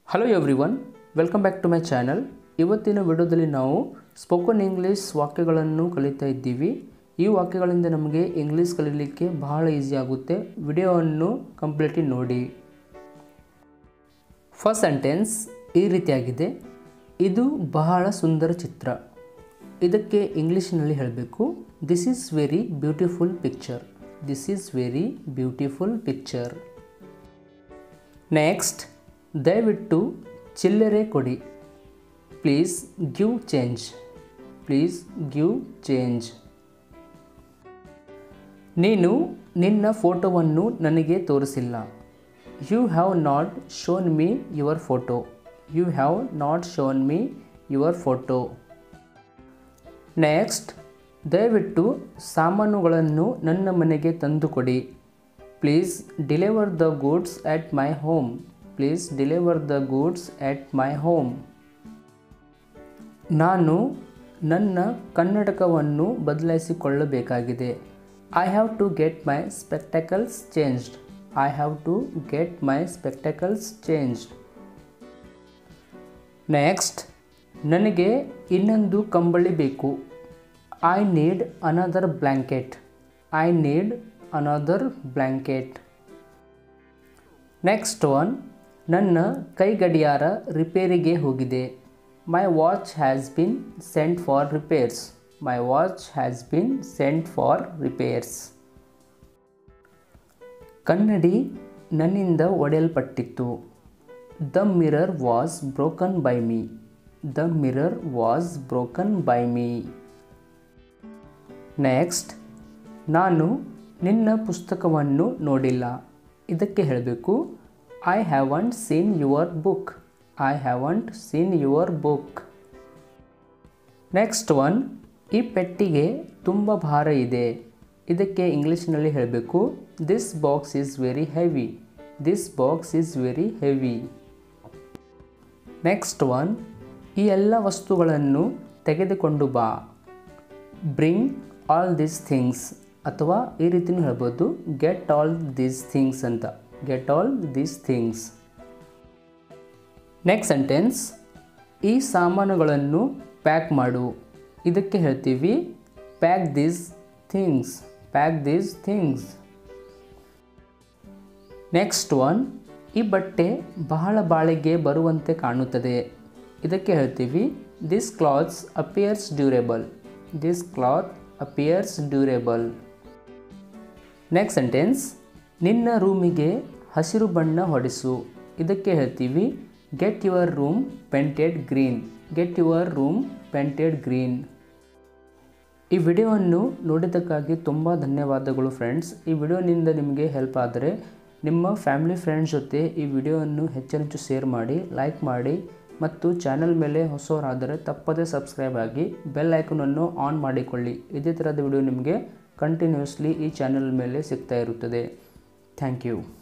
hello everyone welcome back to my channel ಇವತ್ತಿನ ವಿಡಿಯೋದಲ್ಲಿ ನಾವು ಸ್ಪೋಕನ್ ಇಂಗ್ಲೀಷ್ ವಾಕ್ಯಗಳನ್ನು ಕಲಿತಾ ಇದ್ದೀವಿ ಈ ವಾಕ್ಯಗಳಿಂದ ನಮಗೆ ಇಂಗ್ಲೀಷ್ ಕಲೀಲಿಕ್ಕೆ ಬಹಳ ಈಸಿ ಆಗುತ್ತೆ ವಿಡಿಯೋವನ್ನು ಕಂಪ್ಲೀಟ್ಲಿ ನೋಡಿ ಫಸ್ಟ್ ಸೆಂಟೆನ್ಸ್ ಈ ರೀತಿಯಾಗಿದೆ ಇದು ಬಹಳ ಸುಂದರ ಚಿತ್ರ ಇದಕ್ಕೆ ಇಂಗ್ಲೀಷ್ನಲ್ಲಿ ಹೇಳಬೇಕು this is very beautiful picture this is very beautiful picture next ದಯವಿಟ್ಟು ಚಿಲ್ಲರೆ ಕೊಡಿ please give change please give change ನೀನು ನಿನ್ನ ಫೋಟೋವನ್ನು ನನಗೆ ತೋರಿಸಿಲ್ಲ you have not shown me your photo you have not shown me your photo next ದಯವಿಟ್ಟು ಸಾಮಾನುಗಳನ್ನು ನನ್ನ ಮನೆಗೆ ತಂದುಕೊಡಿ please deliver the goods at my home please deliver the goods at my home ನಾನು ನನ್ನ ಕನ್ನಡಕವನ್ನು ಬದಲಾಯಿಸಿಕೊಳ್ಳಬೇಕಾಗಿದೆ I have to get my spectacles changed I have to get my spectacles changed next ನನಗೆ ಇನ್ನೊಂದು ಕಂಬಳಿ ಬೇಕು I need another blanket I need another blanket next one ನನ್ನ ಕೈ ಗಡಿಯಾರ ರಿಪೇರಿಗೆ ಹೋಗಿದೆ my watch has been sent for repairs my watch has been sent for repairs ಕನ್ನಡಿ ನನ್ನಿಂದ ಒಡೆಯಲ್ಪಟ್ಟಿತ್ತು the mirror was broken by me the mirror was broken by me next ನಾನು ನಿನ್ನ ಪುಸ್ತಕವನ್ನು ನೋಡಿಲ್ಲ ಇದಕ್ಕೆ ಹೇಳಬೇಕು I haven't seen your book I haven't seen your book next one ಈ ಪೆಟ್ಟಿಗೆ ತುಂಬ ಭಾರ ಇದೆ ಇದಕ್ಕೆ ಇಂಗ್ಲೀಷ್ನಲ್ಲಿ ಹೇಳಬೇಕು this box is very heavy this box is very heavy next one ಈ ಎಲ್ಲ ವಸ್ತುಗಳನ್ನು ತೆಗೆದುಕೊಂಡು ಬಾ ಬ್ರಿಂಗ್ ಆಲ್ ದೀಸ್ ಥಿಂಗ್ಸ್ ಅಥವಾ ಈ ರೀತಿಯೂ ಹೇಳ್ಬೋದು ಗೆಟ್ ಆಲ್ ದೀಸ್ ಥಿಂಗ್ಸ್ ಅಂತ get all these things next sentence ಈ ಸಾಮಾನುಗಳನ್ನು ಪ್ಯಾಕ್ ಮಾಡು ಇದಕ್ಕೆ ಹೇಳ್ತೀವಿ pack these things pack these things next one ಈ ಬಟ್ಟೆ ಬಹಳ ಬಾಳಿಗೆ ಬರುವಂತೆ ಕಾಣುತ್ತದೆ ಇದಕ್ಕೆ ಹೇಳ್ತೀವಿ this clothes appears durable this cloth appears durable next sentence ನಿನ್ನ ರೂಮಿಗೆ ಹಸಿರು ಬಣ್ಣ ಹೊಡೆಸು ಇದಕ್ಕೆ ಹೇಳ್ತೀವಿ get your room painted green get your room painted green ಈ ವಿಡಿಯೋವನ್ನು ನೋಡಿದ್ದಕ್ಕಾಗಿ ತುಂಬ ಧನ್ಯವಾದಗಳು ಫ್ರೆಂಡ್ಸ್ ಈ ವಿಡಿಯೋನಿಂದ ನಿಮಗೆ ಹೆಲ್ಪ್ ಆದರೆ ನಿಮ್ಮ ಫ್ಯಾಮಿಲಿ ಫ್ರೆಂಡ್ಸ್ ಜೊತೆ ಈ ವಿಡಿಯೋವನ್ನು ಹೆಚ್ಚೆಚ್ಚು ಶೇರ್ ಮಾಡಿ ಲೈಕ್ ಮಾಡಿ ಮತ್ತು ಚಾನಲ್ ಮೇಲೆ ಹೊಸವರಾದರೆ ತಪ್ಪದೇ ಸಬ್ಸ್ಕ್ರೈಬ್ ಆಗಿ ಬೆಲ್ ಐಕನನ್ನು ಆನ್ ಮಾಡಿಕೊಳ್ಳಿ ಇದೇ ಥರದ ವಿಡಿಯೋ ನಿಮಗೆ ಕಂಟಿನ್ಯೂಸ್ಲಿ ಈ ಚಾನಲ್ ಮೇಲೆ ಸಿಗ್ತಾ ಇರುತ್ತದೆ ಥ್ಯಾಂಕ್ ಯು